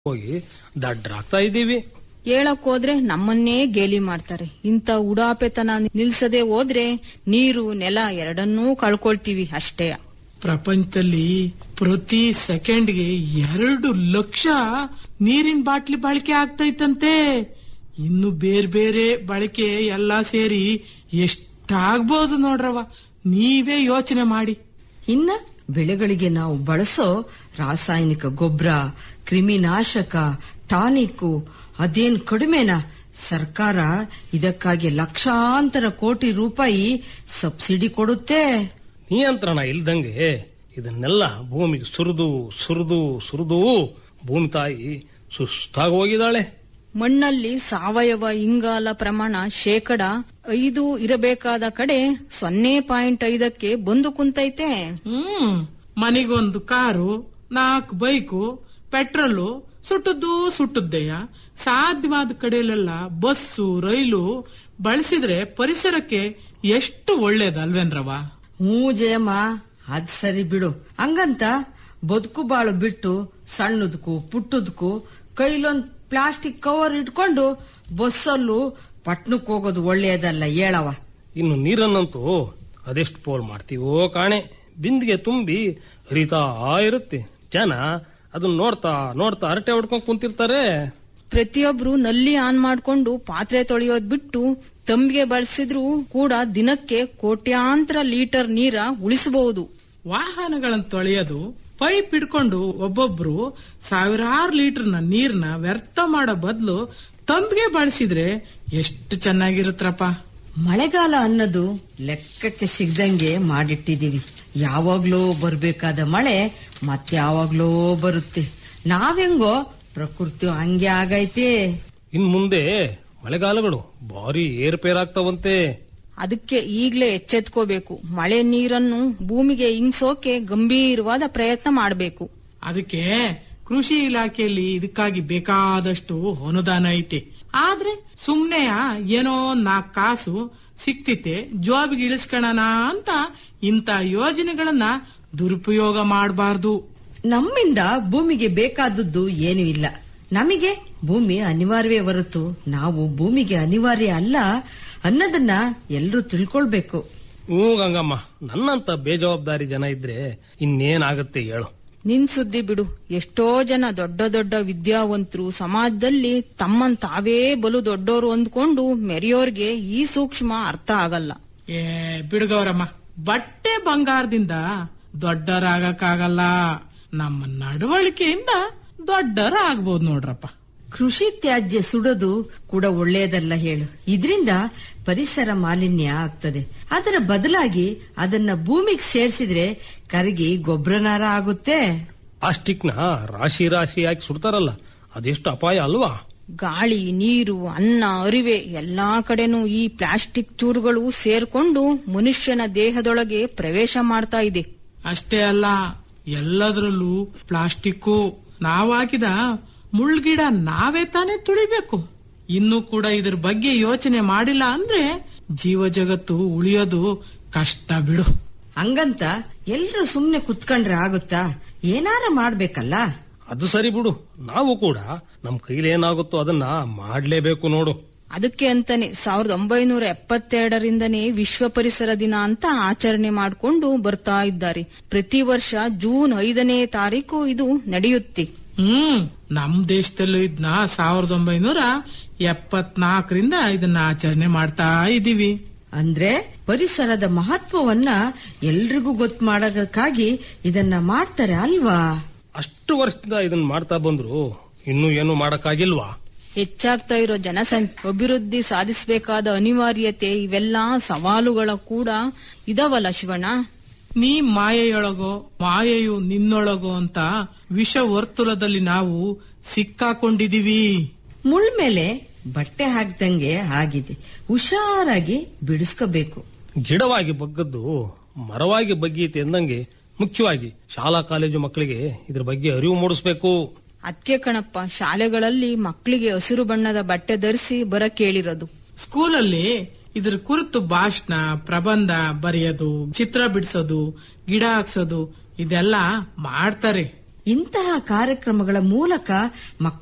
ಹೋಗಿ ದಡ್ಡರಾಗ್ತಾ ಇದ್ದೀವಿ ಹೇಳಕ್ ಹೋದ್ರೆ ನಮ್ಮನ್ನೇ ಗೇಲಿ ಮಾಡ್ತಾರೆ ಇಂಥ ಉಡಾಪೆತನ ನಿಲ್ಸದೆ ಹೋದ್ರೆ ನೀರು ನೆಲ ಎರಡನ್ನೂ ಕಳ್ಕೊಳ್ತೀವಿ ಅಷ್ಟೇ ಪ್ರಪಂಚದಲ್ಲಿ ಪ್ರತಿ ಸೆಕೆಂಡ್ಗೆ ಎರಡು ಲಕ್ಷ ನೀರಿನ ಬಾಟ್ಲಿ ಬಳಕೆ ಆಗ್ತೈತಂತೆ ಇನ್ನು ಬೇರೆ ಬೇರೆ ಬಳಕೆ ಎಲ್ಲಾ ಸೇರಿ ಎಷ್ಟಾಗ್ಬೋದು ನೋಡ್ರವ ನೀವೇ ಯೋಚನೆ ಮಾಡಿ ಇನ್ನ ಬೆಳೆಗಳಿಗೆ ನಾವು ಬಳಸೋ ರಾಸಾಯನಿಕ ಗೊಬ್ಬರ ಕ್ರಿಮಿನಾಶಕ ಟಾನಿಕ್ಕು ಅದೇನ್ ಕಡಿಮೆನಾ ಸರ್ಕಾರ ಇದಕ್ಕಾಗಿ ಲಕ್ಷಾಂತರ ಕೋಟಿ ರೂಪಾಯಿ ಸಬ್ಸಿಡಿ ಕೊಡುತ್ತೆ ನಿಯಂತ್ರಣ ಇಲ್ದಂಗೆ ಇದನ್ನೆಲ್ಲ ಭೂಮಿಗೆ ಸುರಿದು ಸುರಿದು ಸುರಿದು ಭೂಮಿ ತಾಯಿ ಸುಸ್ತಾಗಿ ಹೋಗಿದ್ದಾಳೆ ಮಣ್ಣಲ್ಲಿ ಸಾವಯವ ಇಂಗಾಲ ಪ್ರಮಾಣ ಶೇಕಡ ಐದು ಇರಬೇಕಾದ ಕಡೆ ಸೊನ್ನೆ ಪಾಯಿಂಟ್ ಐದಕ್ಕೆ ಬಂದು ಕುಂತೈತೆ ಹ್ಮ್ ಮನೆಗೊಂದು ಕಾರು ನಾಲ್ಕು ಬೈಕು ಪೆಟ್ರೋಲು ಸುಟ್ಟದ್ದು ಸುಟ್ಟದ್ದೆಯ ಸಾಧ್ಯವಾದ ಕಡೆಯಲ್ಲೆಲ್ಲ ಬಸ್ಸು ರೈಲು ಬಳಸಿದ್ರೆ ಪರಿಸರಕ್ಕೆ ಎಷ್ಟು ಒಳ್ಳೇದಲ್ವೇನ್ರವ ಹ್ಞೂ ಜಯಮ್ಮ ಅದ್ ಸರಿ ಬಿಡು ಹಂಗಂತ ಬದುಕು ಬಾಳು ಬಿಟ್ಟು ಸಣ್ಣದಕ್ಕೂ ಪುಟ್ಟದಕ್ಕೂ ಕೈಲೊಂದ್ ಪ್ಲಾಸ್ಟಿಕ್ ಕವರ್ ಇಟ್ಕೊಂಡು ಬಸ್ಸಲ್ಲೂ ಪಟ್ನಕ್ ಹೋಗೋದು ಒಳ್ಳೆಯದಲ್ಲ ಹೇಳವ ಇನ್ನು ನೀರನ್ನಂತೂ ಅದೆಷ್ಟು ಪೋಲ್ ಮಾಡ್ತೀವೋ ಕಾಣೆ ಬಿಂದಿಗೆ ತುಂಬಿ ಹರಿತಾ ಇರುತ್ತೆ ಜನ ಅದನ್ನ ನೋಡ್ತಾ ನೋಡ್ತಾ ಹರಟೆ ಹೊಡ್ಕೊಂಡ್ ಕುಂತಿರ್ತಾರೆ ಪ್ರತಿಯೊಬ್ರು ನಲ್ಲಿ ಆನ್ ಮಾಡ್ಕೊಂಡು ಪಾತ್ರೆ ತೊಳೆಯೋದ್ ಬಿಟ್ಟು ತಂಬಿಗೆ ಬಳಸಿದ್ರು ಕೂಡ ದಿನಕ್ಕೆ ಕೋಟ್ಯಾಂತರ ಲೀಟರ್ ನೀರ ಉಳಿಸಬಹುದು ವಾಹನಗಳನ್ನು ತೊಳೆಯೋದು ಪೈಪ್ ಹಿಡ್ಕೊಂಡು ಒಬ್ಬೊಬ್ರು ಸಾವಿರಾರು ಲೀಟರ್ನ ನೀರ್ನ ವ್ಯರ್ಥ ಮಾಡೋ ಬದಲು ತಂಬಿಗೆ ಬಳಸಿದ್ರೆ ಎಷ್ಟು ಚೆನ್ನಾಗಿರುತ್ತಪ್ಪ ಮಳೆಗಾಲ ಅನ್ನೋದು ಲೆಕ್ಕಕ್ಕೆ ಸಿಗ್ದಂಗೆ ಮಾಡಿಟ್ಟಿದೀವಿ ಯಾವಾಗ್ಲೋ ಬರ್ಬೇಕಾದ ಮಳೆ ಮತ್ಯಾವಾಗ್ಲೋ ಬರುತ್ತೆ ನಾವೆಂಗೋ ಪ್ರಕೃತಿ ಹಂಗೆ ಆಗೈತೆ ಇನ್ ಮುಂದೆ ಮಳೆಗಾಲಗಳು ಭಾರಿ ಏರ್ಪೇರಾಗ್ತಾವಂತೆ ಅದಕ್ಕೆ ಈಗ್ಲೇ ಎಚ್ಚೆತ್ಕೋಬೇಕು ಮಳೆ ನೀರನ್ನು ಭೂಮಿಗೆ ಇಂಗ್ಸೋಕೆ ಗಂಭೀರವಾದ ಪ್ರಯತ್ನ ಮಾಡಬೇಕು ಅದಕ್ಕೆ ಕೃಷಿ ಇಲಾಖೆಯಲ್ಲಿ ಇದಕ್ಕಾಗಿ ಬೇಕಾದಷ್ಟು ಅನುದಾನ ಐತೆ ಆದ್ರೆ ಸುಮ್ನೆಯ ಏನೋ ನಾಲ್ಕು ಕಾಸು ಸಿಕ್ತಿತೆ ಜಾಬ್ಗೆ ಇಳಿಸ್ಕೊಳ್ಳೋಣ ಅಂತ ಇಂಥ ಯೋಜನೆಗಳನ್ನ ದುರುಪಯೋಗ ಮಾಡಬಾರ್ದು ನಮ್ಮಿಂದ ಭೂಮಿಗೆ ಬೇಕಾದದ್ದು ಏನೂ ಇಲ್ಲ ನಮಗೆ ಭೂಮಿ ಅನಿವಾರ್ಯವೇ ಹೊರತು ನಾವು ಭೂಮಿಗೆ ಅನಿವಾರ್ಯ ಅಲ್ಲ ಅನ್ನೋದನ್ನ ಎಲ್ರೂ ತಿಳ್ಕೊಳ್ಬೇಕು ಹ್ಞೂ ಗಂಗಮ್ಮ ನನ್ನಂತ ಬೇಜವಾಬ್ದಾರಿ ಜನ ಇದ್ರೆ ಇನ್ನೇನಾಗತ್ತೆ ಹೇಳು ನಿನ್ ಸುದ್ದಿ ಬಿಡು ಎಷ್ಟೋ ಜನ ದೊಡ್ಡ ದೊಡ್ಡ ವಿದ್ಯಾವಂತರು ಸಮಾಜದಲ್ಲಿ ತಮ್ಮನ್ ತಾವೇ ಬಲು ದೊಡ್ಡೋರು ಅಂದ್ಕೊಂಡು ಮೆರೆಯೋರ್ಗೆ ಈ ಸೂಕ್ಷ್ಮ ಅರ್ಥ ಆಗಲ್ಲ ಏ ಬಿಡುಗವ್ರಮ್ಮ ಬಟ್ಟೆ ಬಂಗಾರದಿಂದ ದೊಡ್ಡರಾಗಕ್ಕಾಗಲ್ಲ ನಮ್ಮ ನಡವಳಿಕೆಯಿಂದ ದೊಡ್ಡರಾಗ್ಬೋದು ನೋಡ್ರಪ್ಪ ಕೃಷಿ ತ್ಯಾಜ್ಯ ಸುಡೋದು ಕೂಡ ಒಳ್ಳೆಯದಲ್ಲ ಹೇಳು ಇದರಿಂದ ಪರಿಸರ ಮಾಲಿನ್ಯ ಆಗ್ತದೆ ಅದರ ಬದಲಾಗಿ ಅದನ್ನ ಭೂಮಿಗೆ ಸೇರ್ಸಿದ್ರೆ ಕರಗಿ ಗೊಬ್ಬರನಾರ ಆಗುತ್ತೆ ಪ್ಲಾಸ್ಟಿಕ್ನ ರಾಶಿ ರಾಶಿ ಹಾಕಿ ಸುಡ್ತಾರಲ್ಲ ಅದೆಷ್ಟು ಅಪಾಯ ಅಲ್ವಾ ಗಾಳಿ ನೀರು ಅನ್ನ ಅರಿವೆ ಎಲ್ಲಾ ಕಡೆನೂ ಈ ಪ್ಲಾಸ್ಟಿಕ್ ಚೂರುಗಳು ಸೇರ್ಕೊಂಡು ಮನುಷ್ಯನ ದೇಹದೊಳಗೆ ಪ್ರವೇಶ ಮಾಡ್ತಾ ಇದೆ ಅಷ್ಟೇ ಅಲ್ಲ ಎಲ್ಲದರಲ್ಲೂ ಪ್ಲಾಸ್ಟಿಕ್ಕು ನಾವಾಕಿದ ಮುಳ್ಗಿಡ ನಾವೇ ತಾನೇ ತುಳಿಬೇಕು ಇನ್ನು ಕೂಡ ಇದ್ರ ಬಗ್ಗೆ ಯೋಚನೆ ಮಾಡಿಲ್ಲ ಅಂದ್ರೆ ಜೀವ ಜಗತ್ತು ಉಳಿಯೋದು ಕಷ್ಟ ಬಿಡು ಹಂಗಂತ ಎಲ್ರೂ ಸುಮ್ನೆ ಕುತ್ಕೊಂಡ್ರೆ ಆಗುತ್ತಾ ಏನಾರ ಮಾಡ್ಬೇಕಲ್ಲ ಅದು ಸರಿ ಬಿಡು ನಾವು ಕೂಡ ನಮ್ ಕೈಲೇನಾಗುತ್ತೋ ಅದನ್ನ ಮಾಡ್ಲೇಬೇಕು ನೋಡು ಅದಕ್ಕೆ ಅಂತಾನೆ ಸಾವಿರದ ಒಂಬೈನೂರ ಎಪ್ಪತ್ತೆರಡರಿಂದನೇ ವಿಶ್ವ ಪರಿಸರ ದಿನ ಅಂತ ಆಚರಣೆ ಮಾಡಿಕೊಂಡು ಬರ್ತಾ ಇದ್ದಾರೆ ಪ್ರತಿ ವರ್ಷ ಜೂನ್ ಐದನೇ ತಾರೀಕು ಇದು ನಡೆಯುತ್ತೆ ಹ್ಮ್ ನಮ್ ದೇಶದಲ್ಲೂ ಇದನ್ನ ಸಾವಿರದ ಒಂಬೈನೂರ ಎಪ್ಪತ್ನಾಲ್ಕರಿಂದ ಇದನ್ನ ಆಚರಣೆ ಮಾಡ್ತಾ ಇದೀವಿ ಅಂದ್ರೆ ಪರಿಸರದ ಮಹತ್ವವನ್ನ ಎಲ್ರಿಗೂ ಗೊತ್ತು ಮಾಡೋದಕ್ಕಾಗಿ ಇದನ್ನ ಮಾಡ್ತಾರೆ ಅಲ್ವಾ ಅಷ್ಟು ವರ್ಷದಿಂದ ಇದನ್ನ ಮಾಡ್ತಾ ಬಂದ್ರು ಇನ್ನೂ ಏನು ಮಾಡಕ್ಕಾಗಿಲ್ವಾ ಹೆಚ್ಚಾಗ್ತಾ ಇರೋ ಜನಸಂಖ್ಯೆ ಅಭಿವೃದ್ಧಿ ಸಾಧಿಸಬೇಕಾದ ಅನಿವಾರ್ಯತೆ ಇವೆಲ್ಲಾ ಸವಾಲುಗಳ ಕೂಡ ಇದವಲ್ಲ ಶಿವಣ್ಣ ನೀ ಮಾಯೆಯೊಳಗೋ ಮಾಯೆಯು ನಿನ್ನೊಳಗೋ ಅಂತ ವಿಷ ವರ್ತುಲದಲ್ಲಿ ನಾವು ಸಿಕ್ಕಾಕೊಂಡಿದೀವಿ ಮುಳ್ ಮೇಲೆ ಬಟ್ಟೆ ಹಾಕ್ದಂಗೆ ಆಗಿದೆ ಹುಷಾರಾಗಿ ಬಿಡಿಸ್ಕೋಬೇಕು ಗಿಡವಾಗಿ ಬಗ್ಗದ್ದು ಮರವಾಗಿ ಬಗ್ಗೀತೆ ಎಂದಂಗೆ ಮುಖ್ಯವಾಗಿ ಶಾಲಾ ಕಾಲೇಜು ಮಕ್ಕಳಿಗೆ ಇದ್ರ ಬಗ್ಗೆ ಅರಿವು ಮೂಡಿಸ್ಬೇಕು ಅದ್ಕೆ ಕಣಪ್ಪ ಶಾಲೆಗಳಲ್ಲಿ ಮಕ್ಕಳಿಗೆ ಹಸಿರು ಬಣ್ಣದ ಬಟ್ಟೆ ಧರಿಸಿ ಬರ ಕೇಳಿರೋದು ಸ್ಕೂಲಲ್ಲಿ ಇದ್ರ ಕುರಿತು ಭಾಷಣ ಪ್ರಬಂಧ ಬರೆಯೋದು ಚಿತ್ರ ಬಿಡಿಸೋದು ಗಿಡ ಹಾಕ್ಸೋದು ಇದೆಲ್ಲ ಮಾಡ್ತಾರೆ ಇಂತಹ ಕಾರ್ಯಕ್ರಮಗಳ ಮೂಲಕ ಮಕ್ಕಳ